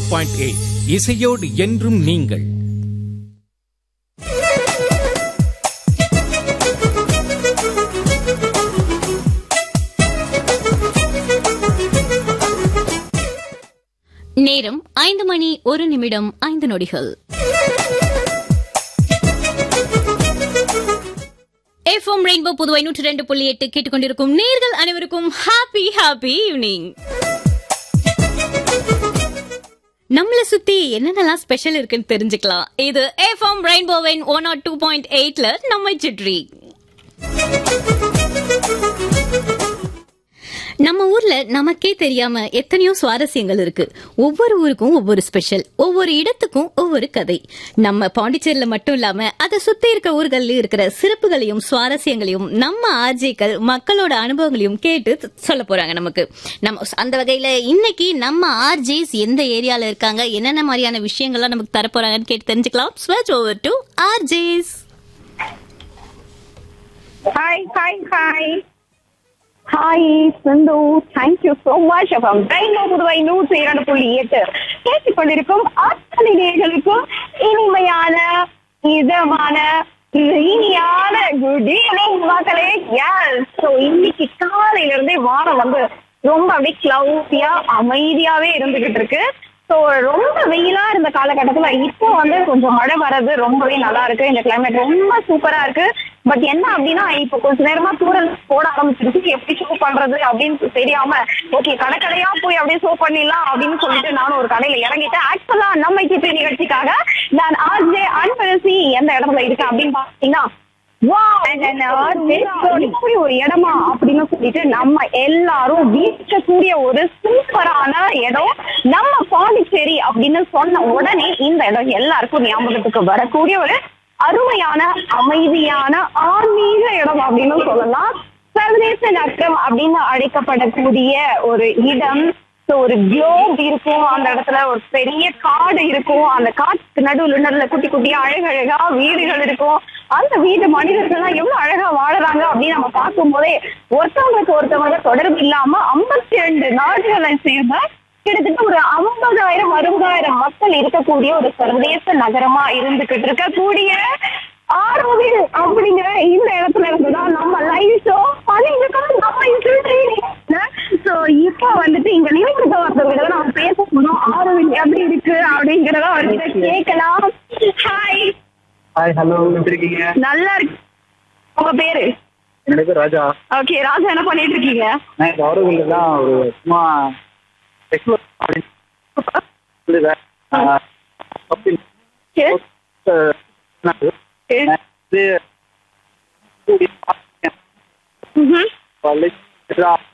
Point eight இசையோடு என்றும் நீங்கள் நேரம் ஐந்து மணி ஒரு நிமிடம் ஐந்து நொடிகள் எஃப்எம் ரெயின்போ புதுவை நூற்றி ரெண்டு புள்ளி எட்டு கேட்டுக்கொண்டிருக்கும் நேர்கள் அனைவருக்கும் ஹாப்பி ஹாப்பி ஈவினிங் நம்மள சுத்தி என்னென்னலாம் ஸ்பெஷல் இருக்குன்னு தெரிஞ்சுக்கலாம் இது எஃப்எம் ரெயின்போவின் ஒன் ஆர் டூ பாயிண்ட் எயிட்ல நம்மை சுற்றி நம்ம ஊர்ல நமக்கே தெரியாம எத்தனையோ சுவாரஸ்யங்கள் இருக்கு ஒவ்வொரு ஊருக்கும் ஒவ்வொரு ஸ்பெஷல் ஒவ்வொரு இடத்துக்கும் ஒவ்வொரு கதை நம்ம பாண்டிச்சேரியில மட்டும் இல்லாம அதை சுத்தி இருக்க ஊர்கள்ல இருக்கிற சிறப்புகளையும் சுவாரஸ்யங்களையும் நம்ம ஆர்ஜேக்கள் மக்களோட அனுபவங்களையும் கேட்டு சொல்ல போறாங்க நமக்கு நம்ம அந்த வகையில இன்னைக்கு நம்ம ஆர்ஜேஸ் எந்த ஏரியால இருக்காங்க என்னென்ன மாதிரியான விஷயங்கள்லாம் நமக்கு தர போறாங்கன்னு கேட்டு தெரிஞ்சுக்கலாம் switch over to RJs hi hi hi hi Sindhu thank you so much from Rainbow Puduvai நூற்றி இரண்டு புள்ளி எட்டு கேட்டுக் கொண்டிருக்கும் அத்தனை நேர்களுக்கும் இனிமையான இதமான இனியான குட் ஈவினிங் மக்களே எஸ் ஸோ இன்னைக்கு காலையில இருந்தே வானம் வந்து ரொம்ப அப்படியே கிளவுடியா அமைதியாவே இருந்துகிட்டு இருக்கு ஸோ ரொம்ப வெயிலா இருந்த காலகட்டத்துல இப்போ வந்து கொஞ்சம் மழை வர்றது ரொம்பவே நல்லா இருக்கு இந்த கிளைமேட் ரொம்ப சூப்பரா இருக்கு பட் என்ன அப்படின்னா இப்போ கொஞ்ச நேரமா தூரல் போட ஆரம்பிச்சிருச்சு எப்படி ஷோ பண்றது அப்படின்னு தெரியாம ஓகே கடைக்கடையா போய் அப்படியே ஷோ பண்ணிடலாம் அப்படின்னு சொல்லிட்டு நானும் ஒரு கடையில இறங்கிட்டேன் ஆக்சுவலா நம்ம கிட்ட நிகழ்ச்சிக்காக நான் ஆர்ஜே அன்பரசி எந்த இடத்துல இருக்கேன் அப்படின்னு பாத்தீங்கன்னா Wow, இப்படி ஒரு இடமா அப்படின்னு சொல்லிட்டு நம்ம எல்லாரும் வீழ்ச்சக்கூடிய ஒரு சூப்பரான இடம் நம்ம பாண்டிச்சேரி அப்படின்னு சொன்ன உடனே இந்த இடம் எல்லாருக்கும் ஞாபகத்துக்கு வரக்கூடிய ஒரு அருமையான அமைதியான ஆன்மீக இடம் அப்படின்னு சொல்லலாம் சர்வதேச நகரம் அப்படின்னு அழைக்கப்படக்கூடிய ஒரு இடம் ஸோ ஒரு குளோப் இருக்கும் அந்த இடத்துல ஒரு பெரிய காடு இருக்கும் அந்த காட்டுக்கு நடுவுல நடுவுல குட்டி குட்டியா அழகழகா வீடுகள் இருக்கும் அந்த வீட்டு மனிதர்கள்லாம் எவ்வளவு அழகா வாழுறாங்க அப்படின்னு நம்ம பார்க்கும் போதே ஒருத்தவங்களுக்கு ஒருத்தவங்க தொடர்பு இல்லாம ஐம்பத்தி ரெண்டு நாடுகளை சேர்ந்த கிட்டத்தட்ட ஒரு ஐம்பதாயிரம் அறுபதாயிரம் மக்கள் இருக்கக்கூடிய ஒரு சர்வதேச நகரமா இருந்துகிட்டு இருக்கக்கூடிய ஆரோவில் அப்படிங்கிற இந்த இடத்துல இருந்துதான் நம்ம லைவ் ஷோ பண்ணிட்டு நம்ம சோ இப்போ வந்துட்டு இங்க நினைக்கிற ஒருத்தவங்க நம்ம பேச போறோம் ஆரோவில் எப்படி இருக்கு அப்படிங்கறத அவர்கிட்ட கேட்கலாம் ஹாய் ஹாய் ஹலோ எப்படி இருக்கீங்க நல்லா இருக்கு உங்க பேரு என்னோட பேர் ராஜா ஓகே ராஜா என்ன பண்ணிட்டு இருக்கீங்க நான் இப்போ ஆரோவில் தான் ஒரு சும்மா எக்ஸ்ப்ளோர் பண்ணி சரி. சரி. ம்ஹும்.